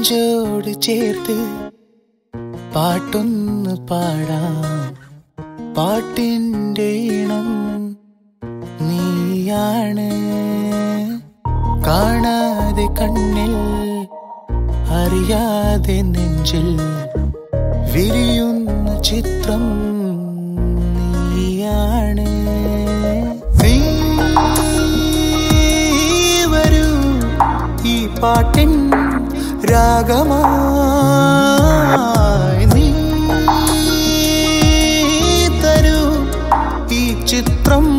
നെഞ്ചോട് ചേർത്ത് പാട്ടൊന്ന് പാടാം പാട്ടിൻ്റെ ഇണം നീയാണ് കാണാതെ കണ്ണിൽ അറിയാതെ നെഞ്ചിൽ വിരിയുന്ന ചിത്രം നീയാണ് നീ വരൂ ഈ പാട്ടിൻ രാഗമായി നീ തരൂ ഈ ചിത്രം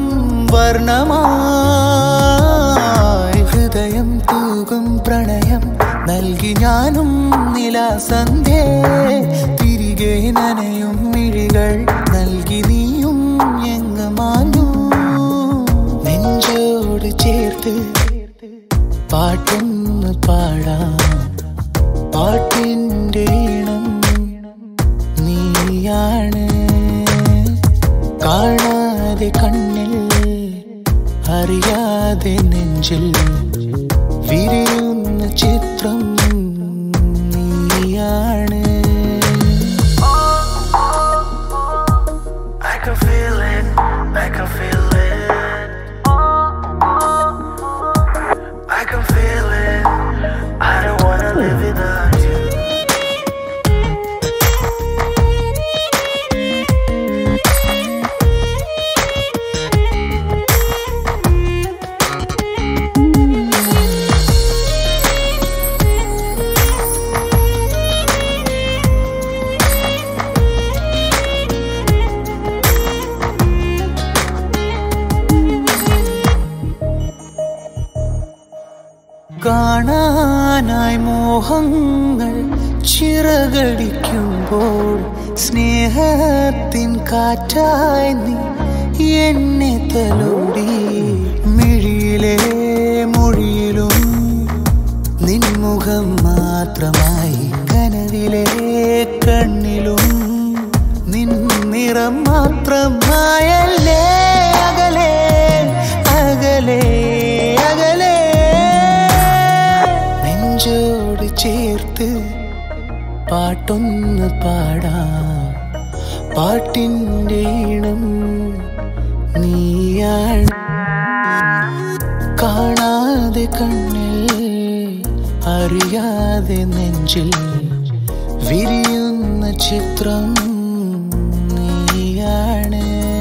വർണ്ണമായി ഹൃദയം തൂകും പ്രണയം നൽകി ഞാനും നിലാസന്ധേ തിരികെ നനയും മിഴികൾ നൽകി നീയും എങ്ങ് മാഞ്ഞു നെഞ്ചോട് ചേർത്ത് പാട്ടൊന്ന് പാടാം പാട്ടിൻ്റെ ഇണം നീയാണ് കാണാതെ കണ്ണിൽ അറിയാതെ നെഞ്ചിൽ വിരിയുന്ന ചിത്രം നീയാണ് I can feel it, I can feel it. I can feel it. I don't wanna live without you. കാണാനായി മോഹങ്ങൾ ചിറകടിക്കുമ്പോൾ സ്നേഹത്തിൻ കാറ്റായി നീ എന്നെ തലോടി മിഴിയിലെ മൊഴിയിലും നിൻമുഖം മാത്രമായി കനവിലെ കണ്ണിലും നിൻ നിറം മാത്രമായല്ലേ അകലെ അകലെ അകലെ നെഞ്ചോട് ചേർത്ത് പാട്ടൊന്ന് പാടാം പാട്ടിൻ്റെ ഇണം നീയാണ് കാണാതെ കണ്ണിൽ അറിയാതെ നെഞ്ചിൽ വിരിയുന്ന ചിത്രം നീയാണ്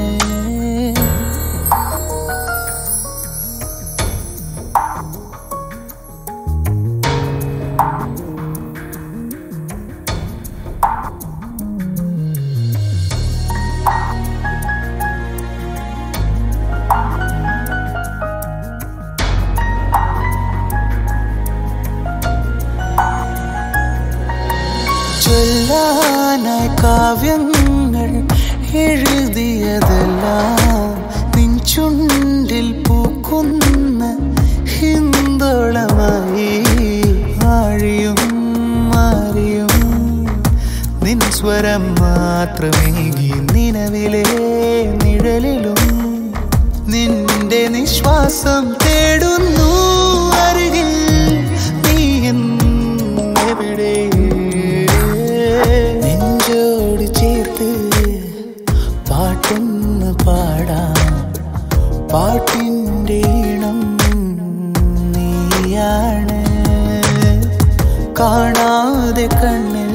ചൊല്ലാനായി കാവ്യങ്ങൾ എഴുതിയതെല്ലാം നിൻ ചുണ്ടിൽ പൂക്കുന്ന ഹിന്ദോളമായി ആഴിയും മാറിയും നിൻ സ്വരം മാത്രമേകി നിലവിലെ നിഴലിലും നിന്റെ നിശ്വാസം തേടുന്നു അരികിൽ നീ എവിടെ നെഞ്ചോട് ചേർത്ത് പാട്ടൊന്ന് പാടാം പാട്ടിൻ്റെ ഇണം നീയാണ് കാണാതെ കണ്ണിൽ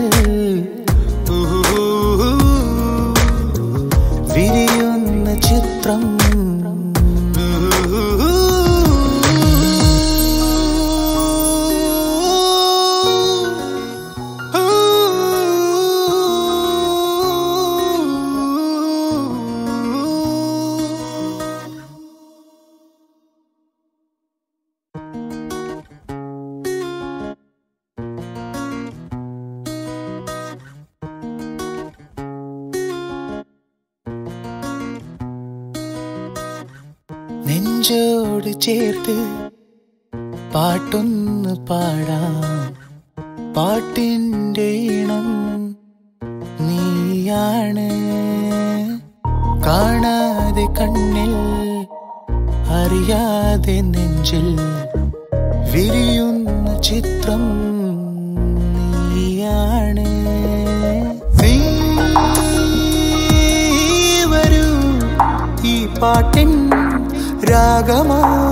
വിരിയുന്ന ചിത്രം നെഞ്ചോട് ചേർത്ത് പാട്ടൊന്ന് പാടാം പാട്ടിൻ്റെ ഇണം നീയാണ് കാണാതെ കണ്ണിൽ അറിയാതെ നെഞ്ചിൽ വിരിയുന്ന ചിത്രം പാട്ടിൻ രാഗമാ